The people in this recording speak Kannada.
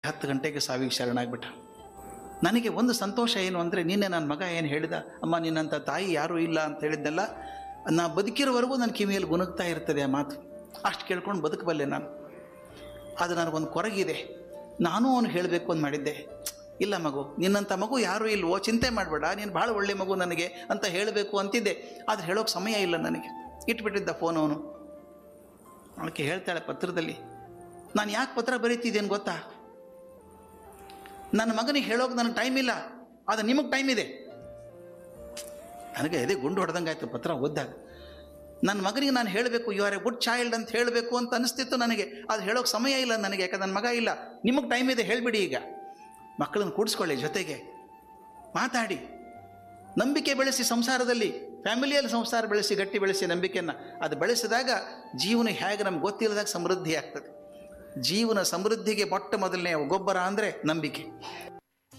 ಹತ್ತು ಗಂಟೆಗೆ ಸಾವಿಗೆ ಶರಣಾಗ್ಬಿಟ್ಟ ನನಗೆ ಒಂದು ಸಂತೋಷ ಏನು ಅಂದರೆ ನಿನ್ನೆ ನನ್ನ ಮಗ ಏನು ಹೇಳಿದ ಅಮ್ಮ ನಿನ್ನಂಥ ತಾಯಿ ಯಾರೂ ಇಲ್ಲ ಅಂತ ಹೇಳಿದ್ದೆಲ್ಲ ನಾ ಬದುಕಿರೋವರೆಗೂ ನನ್ನ ಕಿವಿಯಲ್ಲಿ ಗುಣಗ್ತಾ ಇರ್ತದೆ ಆ ಮಾತು ಅಷ್ಟು ಕೇಳ್ಕೊಂಡು ಬದುಕಬಲ್ಲೆ ನಾನು ಅದು ನನಗೊಂದು ಕೊರಗಿದೆ ನಾನು ಅವನು ಹೇಳಬೇಕು ಅಂತ ಮಾಡಿದ್ದೆ ಇಲ್ಲ ಮಗು ನಿನ್ನಂಥ ಮಗು ಯಾರೂ ಇಲ್ವೋ ಚಿಂತೆ ಮಾಡಬೇಡ ನೀನು ಭಾಳ ಒಳ್ಳೆ ಮಗು ನನಗೆ ಅಂತ ಹೇಳಬೇಕು ಅಂತಿದ್ದೆ ಆದರೆ ಹೇಳೋಕೆ ಸಮಯ ಇಲ್ಲ ನನಗೆ ಇಟ್ಬಿಟ್ಟಿದ್ದ ಫೋನ್ ಅವನು ಅವಳಿಗೆ ಹೇಳ್ತಾಳೆ ಪತ್ರದಲ್ಲಿ ನಾನು ಯಾಕೆ ಪತ್ರ ಬರೀತಿದ್ದೇನೆ ಗೊತ್ತಾ ನನ್ನ ಮಗನಿಗೆ ಹೇಳೋಕೆ ನನಗೆ ಟೈಮ್ ಇಲ್ಲ ಆದರೆ ನಿಮಗೆ ಟೈಮ್ ಇದೆ ನನಗೆ ಅದೇ ಗುಂಡು ಹೊಡೆದಂಗೆ ಆಯಿತು ಪತ್ರ ಓದ್ದಾಗ ನನ್ನ ಮಗನಿಗೆ ನಾನು ಹೇಳಬೇಕು you are a good child ಅಂತ ಹೇಳಬೇಕು ಅಂತ ಅನಿಸ್ತಿತ್ತು ನನಗೆ ಅದು ಹೇಳೋಕೆ ಸಮಯ ಇಲ್ಲ ನನಗೆ ಯಾಕಂದ್ರೆ ನನ್ನ ಮಗ ಇಲ್ಲ ನಿಮಗೆ ಟೈಮ್ ಇದೆ ಹೇಳಿಬಿಡಿ ಈಗ ಮಕ್ಕಳನ್ನು ಕೂಡಿಸ್ಕೊಳ್ಳಿ ಜೊತೆಗೆ ಮಾತಾಡಿ ನಂಬಿಕೆ ಬೆಳೆಸಿ ಸಂಸಾರದಲ್ಲಿ ಫ್ಯಾಮಿಲಿಯಲ್ಲಿ ಸಂಸಾರ ಬೆಳೆಸಿ ಗಟ್ಟಿ ಬೆಳೆಸಿ ನಂಬಿಕೆಯನ್ನು ಅದು ಬೆಳೆಸಿದಾಗ ಜೀವನ ಹೇಗೆ ನಮ್ಗೆ ಗೊತ್ತಿಲ್ಲದಾಗ ಸಮೃದ್ಧಿ ಆಗ್ತದೆ ಜೀವನ ಸಮೃದ್ಧಿಗೆ ಮೊಟ್ಟ ಮೊದಲನೇ ಗೊಬ್ಬರ ಅಂದರೆ ನಂಬಿಕೆ